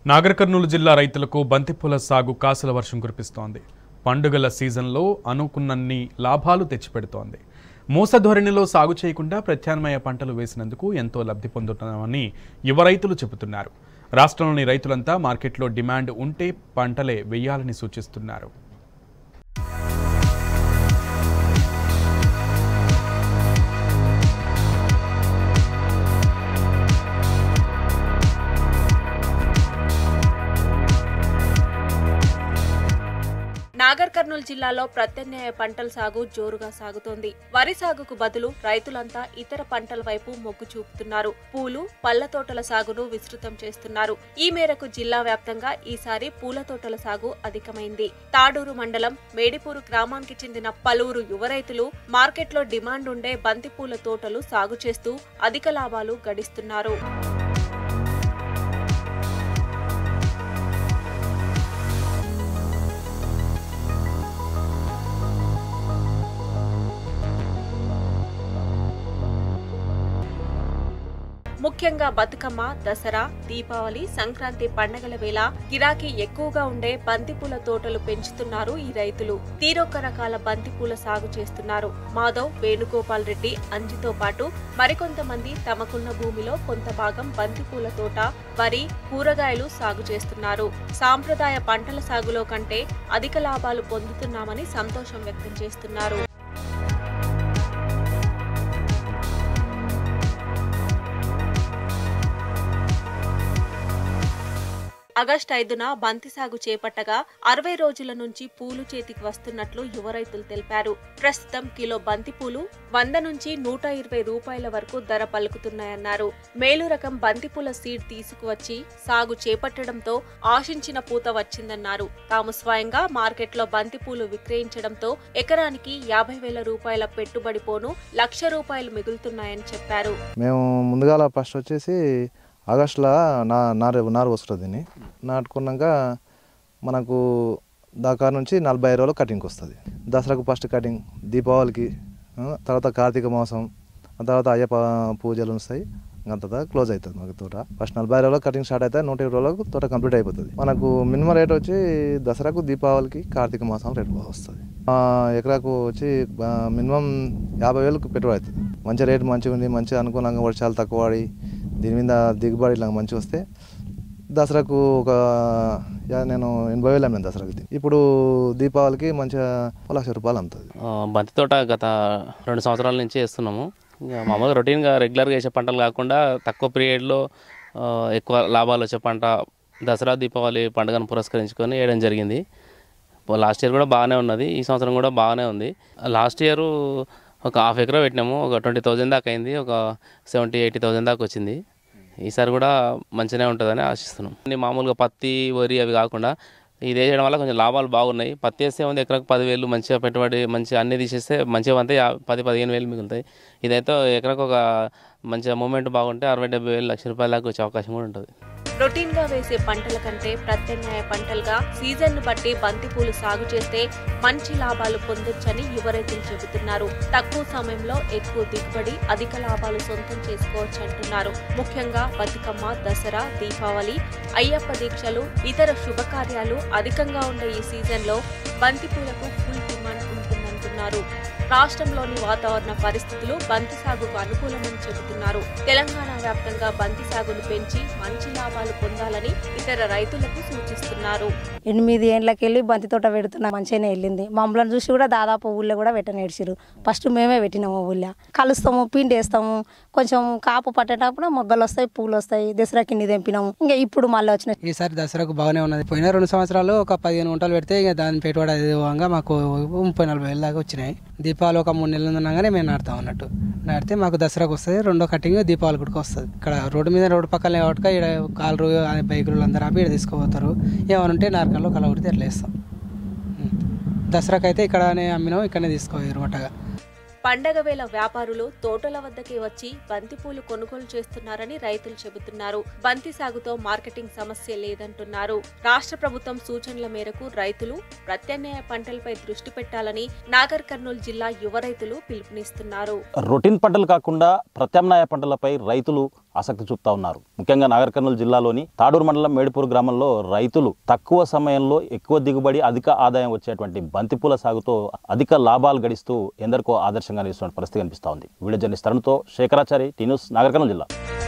నాగర్ కర్నూలు జిల్లా రైతులకు బంతిపూల సాగు కాసుల వర్షం కురిపిస్తోంది పండుగల సీజన్లో అనుకున్నన్ని లాభాలు తెచ్చిపెడుతోంది మూస ధోరణిలో సాగు చేయకుండా ప్రత్యామ్నాయ పంటలు వేసినందుకు ఎంతో లబ్ధి పొందుతున్నామని యువ రైతులు చెబుతున్నారు రాష్ట్రంలోని రైతులంతా మార్కెట్లో డిమాండ్ ఉంటే పంటలే వేయాలని సూచిస్తున్నారు నాగర్ కర్నూలు జిల్లాలో ప్రత్యామ్నాయ పంటల సాగు జోరుగా సాగుతోంది వరి సాగుకు బదులు రైతులంతా ఇతర పంటల వైపు మొగ్గు చూపుతున్నారు పూలు పళ్ల తోటల సాగును విస్తృతం చేస్తున్నారు ఈ మేరకు జిల్లా వ్యాప్తంగా ఈసారి పూల తోటల సాగు అధికమైంది తాడూరు మండలం మేడిపూరు గ్రామానికి చెందిన పలువురు యువ రైతులు మార్కెట్లో డిమాండ్ ఉండే బంతిపూల తోటలు సాగు చేస్తూ అధిక లాభాలు గడిస్తున్నారు ముఖ్యంగా బతుకమ్మ దసరా దీపావళి సంక్రాంతి పండగల వేళ గిరాకీ ఎక్కువగా ఉండే బంతిపూల తోటలు పెంచుతున్నారు ఈ రైతులు తీరొక్క రకాల బంతిపూల సాగు చేస్తున్నారు మాధవ్ వేణుగోపాల్ రెడ్డి అంజితో పాటు మరికొంతమంది తమకున్న భూమిలో కొంత భాగం బంతిపూల తోట వరి కూరగాయలు సాగు చేస్తున్నారు సాంప్రదాయ పంటల సాగులో కంటే అధిక లాభాలు పొందుతున్నామని సంతోషం వ్యక్తం చేస్తున్నారు ఆగస్టు ఐదున బంతి సాగు చేపట్టగా అరవై రోజుల నుంచి పూలు చేతికి వస్తున్నట్లు యువ రైతులు తెలిపారు ప్రస్తుతం కిలో బంతి పూలు వంద నుంచి నూట ఇరవై రూపాయల వరకు ధర పలుకుతున్నాయన్నారు మేలు రకం బంతిపూల సీడ్ తీసుకువచ్చి సాగు చేపట్టడంతో ఆశించిన పూత వచ్చిందన్నారు తాము స్వయంగా మార్కెట్లో బంతిపూలు విక్రయించడంతో ఎకరానికి యాభై వేల రూపాయల పెట్టుబడి పోను లక్ష రూపాయలు మిగులుతున్నాయని చెప్పారు మేము ముందుగాల ఫస్ట్ వచ్చేసి ఆగస్టులో నా నారు నారు వస్తుంది దీన్ని నాటుకున్నాక మనకు దాకా నుంచి నలభై రోజులు కటింగ్కి వస్తుంది దసరాకు ఫస్ట్ కటింగ్ దీపావళికి ఆ, తర్వాత కార్తీక మాసం ఆ తర్వాత అయ్యప్ప పూజలు వస్తాయి అంత క్లోజ్ అవుతుంది మాకు తోట ఫస్ట్ నలభై రోజులు కటింగ్ స్టార్ట్ అయితే నూట ఇరవై రోజులకు తోట కంప్లీట్ అయిపోతుంది మనకు మినిమం రేట్ వచ్చి దసరాకు దీపావళికి కార్తీక మాసం రేట్ బాగా వస్తుంది ఆ, ఎకరాకు వచ్చి మినిమం యాభై వేలకు పెట్టుబడి అవుతుంది మంచి రేట్ మంచిగా ఉంది మంచిగా అనుకూలంగా వర్షాలు తక్కువ పడి దీని మీద దిగుబడి ఇలా మంచిగా వస్తే దసరాకు ఒక యా- నేను ఎనభై వేలు అమ్మాను దసరాకి ఇది. ఇప్పుడు దీపావళికి మంచిగా ఒక లక్ష రూపాయలు అమ్ముతుంది ఆ, బంతి తోట గత రెండు సంవత్సరాల నుంచి వేస్తున్నాము ఇక మామూలుగా రొటీన్గా రెగ్యులర్గా వేసే పంటలు కాకుండా తక్కువ పీరియడ్లో ఆ, ఎక్కువ లాభాలు వచ్చే పంట దసరా దీపావళి పండుగను పురస్కరించుకొని వేయడం జరిగింది లాస్ట్ ఇయర్ కూడా బాగానే ఉన్నది ఈ సంవత్సరం కూడా బాగానే ఉంది లాస్ట్ ఇయర్ ఒక హాఫ్ ఎకరా పెట్టినాము ఒక ట్వంటీ థౌజండ్ దాకా అయింది ఒక సెవెంటీ ఎయిటీ థౌజండ్ దాకా వచ్చింది ఈసారి కూడా మంచిగానే ఉంటుందని ఆశిస్తున్నాం అన్ని మామూలుగా పత్తి వరి అవి కాకుండా ఇది వేయడం వల్ల కొంచెం లాభాలు బాగున్నాయి పత్తి వేస్తే ఉంది ఎకరకు పదివేలు మంచిగా పెట్టుబడి మంచిగా అన్ని తీసేస్తే మంచిగా అంతే యా- పది పదిహేను వేలు మిగులుతాయి ఇదైతే ఎకరకు ఒక మంచిగా మూమెంట్ బాగుంటే అరవై డెబ్బై వేలు లక్ష రూపాయల దాకా వచ్చే అవకాశం కూడా ఉంటుంది రొటీన్ గా వేసే పంటల కంటే ప్రత్యామ్నాయ పంటలుగా సీజన్ ను బట్టి బంతిపూలు సాగు చేస్తే మంచి లాభాలు పొందొచ్చని యువ రైతులు చెబుతున్నారు తక్కువ సమయంలో ఎక్కువ దిగుబడి అధిక లాభాలు సొంతం చేసుకోవచ్చు అంటున్నారు ముఖ్యంగా బతుకమ్మ దసరా దీపావళి అయ్యప్ప దీక్షలు ఇతర శుభకార్యాలు అధికంగా ఉండే ఈ సీజన్ లో బంతిపూలకు ఫుల్ డిమాండ్ ఉంటుందంటున్నారు రాష్ట్రంలోని వాతావరణ పరిస్థితులు బంతి సాగుకు అనుకూలమని చెబుతున్నారు తెలంగాణ వ్యాప్తంగా బంతి సాగును పెంచి మంచి లాభాలు పొందాలని ఇతర రైతులకు సూచిస్తున్నారు ఎనిమిది ఏండ్లకి వెళ్ళి బంతి తోట పెడుతున్నా మంచిగానే వెళ్ళింది మమ్మల్ని చూసి కూడా దాదాపు ఊళ్ళో కూడా పెట్టనేడ్చిరు ఫస్ట్ మేమే పెట్టినాము ఊళ్ళో కలుస్తాము పిండి వేస్తాము కొంచెం కాపు పట్టేటప్పుడు మొగ్గలు వస్తాయి పూలు వస్తాయి దసరా కింది తెంపినాము ఇంకా ఇప్పుడు మళ్ళీ వచ్చిన ఈసారి దసరాకు బాగానే ఉన్నది పోయిన రెండు సంవత్సరాలు ఒక పదిహేను గుంటలు పెడితే ఇక దాని పెట్టుబడి అదేవిధంగా మాకు ముప్పై నలభై వేల దాకా వచ్చినాయి దీపావళి ఒక మూడు నెలలు ఉన్నాగానే మేము నాటుతాం అన్నట్టు నాటితే మాకు దసరాకు వస్తుంది రెండో కటింగ్ దీపావళి కూడా వస్తుంది ఇక్కడ రోడ్డు మీద రోడ్డు పక్కనే కాబట్టి ఇక్కడ కాలరు బైకులు అందరూ ఆపి ఇక్కడ తీసుకుపోతారు ఏమైనా ఉంటే నారకంలో కలగొడితే అట్లా వేస్తాం ఉం. దసరాకు అయితే ఇక్కడనే అమ్మినాం ఇక్కడనే తీసుకోవాలి మట్టగా పండగ వేళ వ్యాపారులు తోటల వద్దకే వచ్చి బంతిపూలు కొనుగోలు చేస్తున్నారని రైతులు చెబుతున్నారు బంతి సాగుతో మార్కెటింగ్ సమస్య లేదంటున్నారు రాష్ట్ర ప్రభుత్వం సూచనల మేరకు రైతులు ప్రత్యామ్నాయ పంటలపై దృష్టి పెట్టాలని నాగర్ కర్నూలు జిల్లా యువ రైతులు పిలుపునిస్తున్నారు రొటీన్ పంటలు కాకుండా ప్రత్యామ్నాయ పంటలపై రైతులు ఆసక్తి చూపుతా ఉన్నారు ముఖ్యంగా నాగర్ కర్నూలు జిల్లాలోని తాడూరు మండలం మేడిపూర్ గ్రామంలో రైతులు తక్కువ సమయంలో ఎక్కువ దిగుబడి అధిక ఆదాయం వచ్చేటువంటి బంతిపూల సాగుతో అధిక లాభాలు గడిస్తూ ఎందరికో ఆదర్శంగా నిలుస్తున్న పరిస్థితి కనిపిస్తూ ఉంది వీడియో జర్నలిస్ట్ తరుణ్తో శేఖరాచారి టీ న్యూస్ నాగర్ కర్నూలు జిల్లా